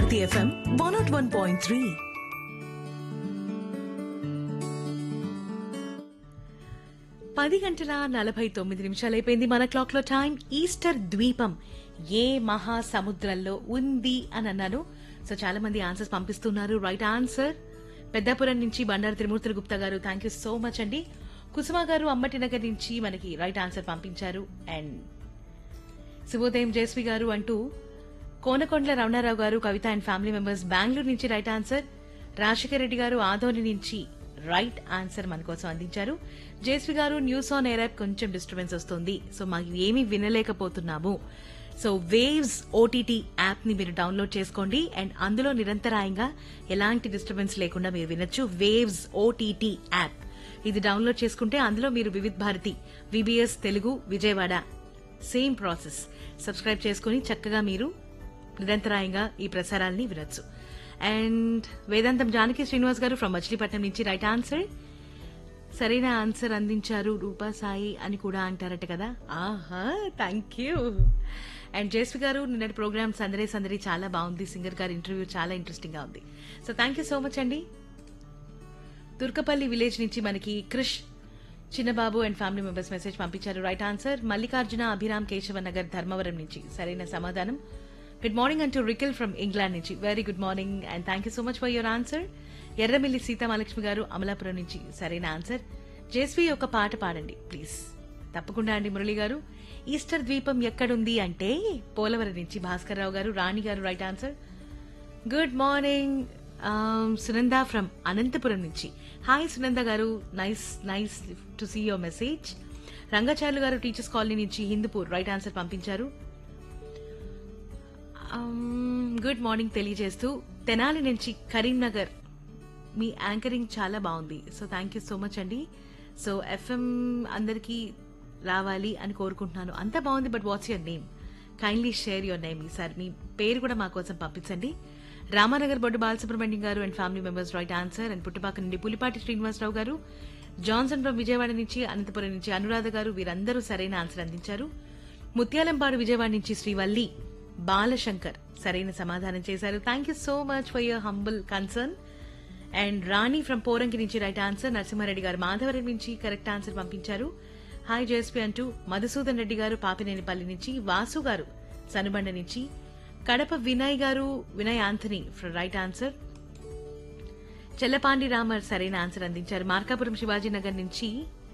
Bharati FM one nought one point three పది గంటల నలభై తొమ్మిది నిమిషాలు అయిపోయింది మన క్లాక్ లో టైం ఈస్టర్ ద్వీపం ఏ మహాసముద్రంలో ఉంది అని అన్నాను సో చాలా మంది ఆన్సర్స్ పంపిస్తున్నారు రైట్ ఆన్సర్ పెద్దాపురం నుంచి బండారు త్రిమూర్తుల గుప్తా గారు థ్యాంక్ యూ సో మచ్ అండి కుసుమ గారు అమ్మటి నగర్ నుంచి మనకి రైట్ ఆన్సర్ పంపించారు అండ్ శుభోదయం జయశ్రీ గారు అంటూ కోనకొండల రమణారావు గారు Kavitha and family members Bengaluru నుంచి రైట్ ఆన్సర్ రాజశేఖర రెడ్డి గారు ఆదోని నుంచి రైట్ ఆన్సర్ మన కోసం అందించారు జయశ్రీ గారు న్యూస్ ఆన్ ఎయిర్ యాప్ కొంచెం డిస్టర్బెన్స్ వస్తుంది సో మాకు ఏమీ వినలేకపోతున్నాము సో వేవ్స్ ఓటీటీ యాప్ ని మీరు డౌన్లోడ్ చేసుకోండి అండ్ అందులో నిరంతరాయంగా ఎలాంటి డిస్టర్బెన్స్ లేకుండా మీరు వినొచ్చు వేవ్స్ ఓటీటీ యాప్ ఇది డౌన్లోడ్ చేసుకుంటే అందులో మీరు Vividh Bharati VBS Telugu Vijayawada same process subscribe చేసుకుని చక్కగా మీరు నిరంతరాయంగా ఈ ప్రసారాల్ని వినొచ్చు అండ్ వేదాంతం జానకి శ్రీనివాస్ గారు ఫ్రమ్ మచిలీపట్నం నుంచి రైట్ ఆన్సర్ సరైన ఆన్సర్ అందించారు రూపా సాయి అని కూడా అంటారట కదా ఆహా థ్యాంక్ యూ అండ్ జయశ్రీ గారు నిన్నటి ప్రోగ్రామ్ సందడి సందడి చాలా బాగుంది సింగర్ గారి ఇంటర్వ్యూ చాలా ఇంట్రెస్టింగ్ గా ఉంది so thank you so much అండి తుర్కపల్లి విలేజ్ నుంచి మనకి Krish Chinnababu and family members message పంపించారు రైట్ ఆన్సర్ మల్లికార్జున అభిరామ్ కేశవ నగర్ ధర్మవరం నుంచి సరైన సమాధానం గుడ్ మార్నింగ్ అంటూ రికిల్ ఫ్రమ్ ఇంగ్లాండ్ నుంచి very good morning and thank you so much for your answer Erramilli Seethamahalakshmi గారు అమలాపురం నుంచి సరైన ఆన్సర్ జేస్వి ఒక పాట పాడండి ప్లీజ్ తప్పకుండా అండి మురళి గారు ఈస్టర్ ద్వీపం ఎక్కడుంది అంటే పోలవరం నుంచి భాస్కర్ రావు గారు రాణి గారు right answer good morning Sunanda from Anantapuram నుంచి హాయ్ సునంద గారు nice nice to see your message Rangacharlu గారు టీచర్స్ కాలనీ నుంచి హిందూపూర్ రైట్ ఆన్సర్ పంపించారు గుడ్ మార్నింగ్ తెలియజేస్తూ తెనాలి నుంచి కరీంనగర్ మీ యాంకరింగ్ చాలా బాగుంది so thank you so much అండి సో ఎఫ్ఎం అందరికీ రావాలి అని కోరుకుంటున్నాను అంతా బాగుంది but what's your name kindly share your name ఈసారి మీ పేరు కూడా మా కోసం పంపించండి రామానగర్ బొడ్డు బాలసుబ్రహ్మణ్యం గారు and family members right answer and Puttupaka నుండి పులిపాటి శ్రీనివాసరావు గారు జాన్సన్ ఫ్రమ్ విజయవాడ నుంచి అనంతపురం నుంచి అనురాధ గారు వీరందరూ సరైన ఆన్సర్ అందించారు ముత్యాలంపాడు విజయవాడ నుంచి శ్రీవల్లి బాలశంకర్ సరైన సమాధానం చేశారు thank you so much for your humble concern and Rani from Poranki నుంచి రైట్ ఆన్సర్ నరసింహారెడ్డి గారు మాధవరం నుంచి కరెక్ట్ ఆన్సర్ పంపించారు హాయ్ జేఎస్పీ అంటూ మధుసూదన్ రెడ్డి గారు పాపినేనిపల్లి నుంచి వాసు గారు సనుబండ నుంచి కడప వినయ్ గారు Vinay Anthony right answer Chellapandi Ramar సరైన ఆన్సర్ అందించారు మార్కాపురం శివాజీనగర్ నుంచి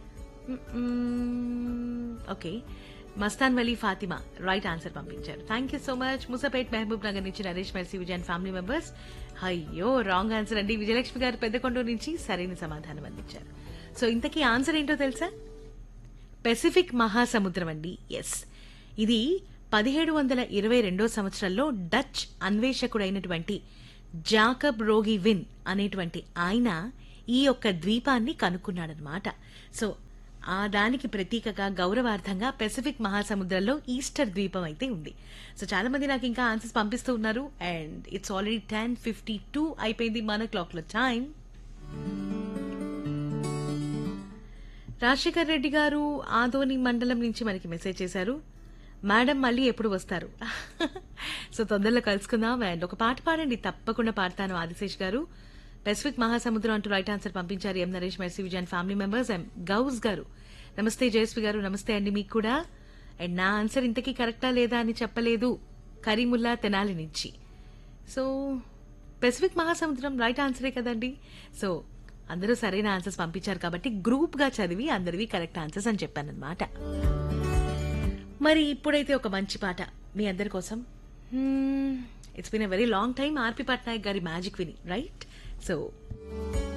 okay Mastan Vali Fatima right answer పంపించారు thank you so much Musapet Mahabub Nagar నుంచి Naresh Mercy Vijayan family members అయ్యో రాంగ్ ఆన్సర్ అండి విజయలక్ష్మి గారు పెద్దకొండూరు నుంచి సరైన సమాధానం అందించారు సో ఇంతకీ ఆన్సర్ ఏంటో తెలుసా పెసిఫిక్ మహాసముద్రం అండి ఎస్ ఇది పదిహేడు వందల ఇరవై రెండో సంవత్సరంలో డచ్ అన్వేషకుడైనటువంటి జాకబ్ రోగి విన్ అనేటువంటి ఆయన ఈ యొక్క ద్వీపాన్ని కనుక్కున్నాడనమాట సో ఆ దానికి ప్రతీకగా గౌరవార్థంగా పెసిఫిక్ మహాసముద్రంలో ఈస్టర్ ద్వీపం అయితే ఉంది సో చాలా మంది నాకు ఇంకా ఆన్సర్స్ పంపిస్తూ ఉన్నారు and it's already ten fifty two అయిపోయింది మన క్లాక్ లో టైం రాజశేఖర్ రెడ్డి గారు ఆదోని మండలం నుంచి మనకి మెసేజ్ చేశారు మేడం మళ్ళీ ఎప్పుడు వస్తారు సో తొందరలో కలుసుకుందాం అండ్ ఒక పాట పాడండి తప్పకుండా పాడతాను ఆదిశేష్ గారు పెసిఫిక్ మహాసముద్రం అంటూ రైట్ ఆన్సర్ పంపించారు M Naresh Mercy Vijayan family members M Gouse గారు నమస్తే జయశ్రీ గారు నమస్తే అండి మీకు కూడా అండ్ నా ఆన్సర్ ఇంతకీ కరెక్టా లేదా అని చెప్పలేదు కరీముల్లా తెనాలి నుంచి సో పెసిఫిక్ మహాసముద్రం రైట్ ఆన్సరే కదండి సో అందరూ సరైన ఆన్సర్స్ పంపించారు కాబట్టి గ్రూప్ గా చదివి అందరివి కరెక్ట్ ఆన్సర్స్ అని చెప్పానన్నమాట మరి ఇప్పుడైతే ఒక మంచి పాట మీ అందరి కోసం it's been a very long time RP Patnaik గారి మ్యాజిక్ విని రైట్ సో